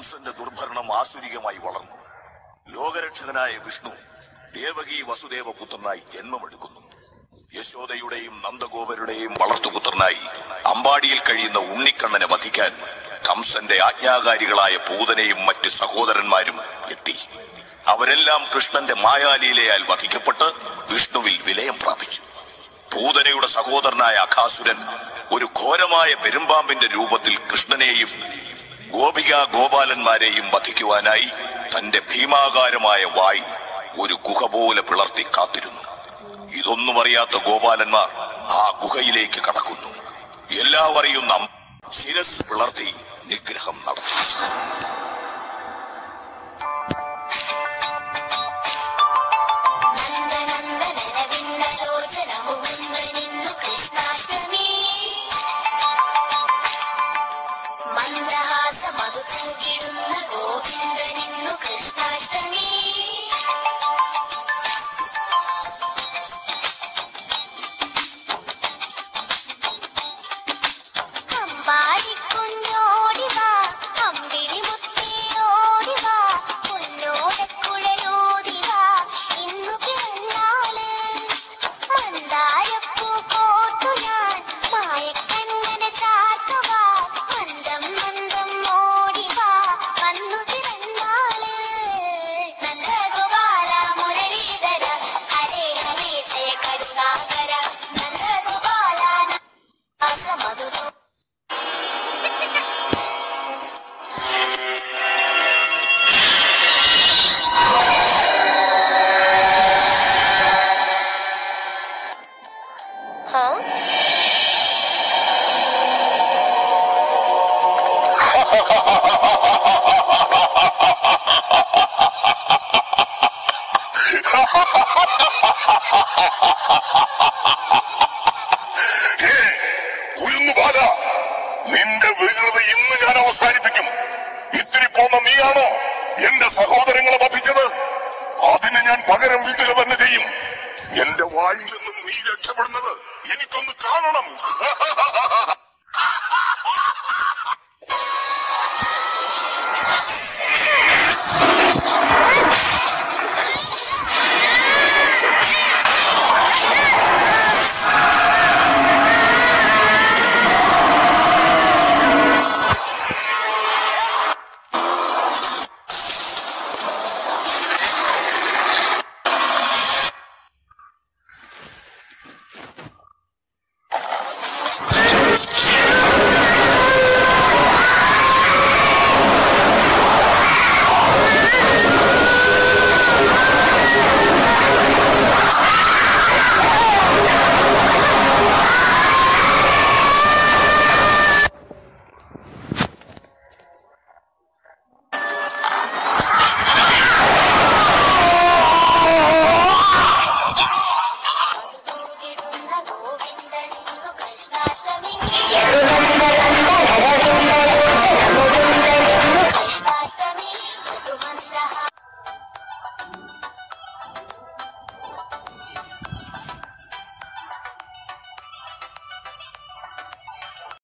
കംസന്റെ ദുർഭരണം ആസുരികമായി വളർന്നു ലോകരക്ഷകനായ വിഷ്ണു ദേവകി വസുദേവ പുത്രനായി ജന്മമെടുക്കുന്നു യശോദയുടെയും നന്ദഗോപരുടെയും വളർത്തുപുത്രനായി അമ്പാടിയിൽ കഴിയുന്ന ഉണ്ണിക്കണ്ണനെ വധിക്കാൻ കംസന്റെ ആജ്ഞാകാരികളായ പൂതനയും മറ്റ് സഹോദരന്മാരും എത്തി അവരെല്ലാം കൃഷ്ണന്റെ മായാലീലയാൽ വധിക്കപ്പെട്ട് വിഷ്ണുവിൽ വിലയം പ്രാപിച്ചു പൂതനയുടെ സഹോദരനായ അഖാസുരൻ ഒരു ഘോരമായ പെരുമ്പാമ്പിന്റെ രൂപത്തിൽ കൃഷ്ണനെയും ഗോപിക ഗോപാലന്മാരെയും വധിക്കുവാനായി തന്റെ ഭീമാകാരമായ വായി ഒരു ഗുഹ പോലെ പിളർത്തി കാത്തിരുന്നു ഇതൊന്നും അറിയാത്ത ഗോപാലന്മാർ ആ ഗുഹയിലേക്ക് കടക്കുന്നു എല്ലാവരെയും നാം ശിരസ് പിളർത്തി നിഗ്രഹം നടത്തി ನಂದನಂದನವಿನ್ನಲೋಚನಮುಗುಂದನಿನ್ನು ಕೃಷ್ಣಾಷ್ಟಮಿ ಮಂದಹಾಸ ಮಧು ತೂಗಿಡುന്ന ಗೋವಿಂದನಿನ್ನು ಕೃಷ್ಣಾಷ್ಟಮಿ അമ്പാടിക്കുഞ്ഞോടിവാ അമ്പിളി മുത്തിയോടിവാ പൊന്നോടക്കുഴലോടിവാ ഇന്നു പിറന്നാള് മന്ദാരപ്പൂ കോർത്തു ഞാൻ മായക്കണ്ണനെ ചാർത്തുവാ മന്ദം മന്ദം ഓടിവാ വന്നു പിറന്നാള് നന്ദഗോപാല മുരളീധര ഹരേ ഹരേ ജയ കരുണാകര നന്ദഗോപാല മധുരോ ഹേ, കുരുന്നുപാല നിന്റെ വികൃതി ഇന്ന് ഞാൻ അവസാനിപ്പിക്കും ഇത്തിരി പോന്ന നീയാണോ എന്റെ സഹോദരങ്ങളെ വധിച്ചത് അതിന് ഞാൻ പകരം വീട്ടുക തന്നെ ചെയ്യും എന്റെ വായിൽ നിന്നും നീ രക്ഷപ്പെടുന്നത് എനിക്കൊന്ന് കാണണം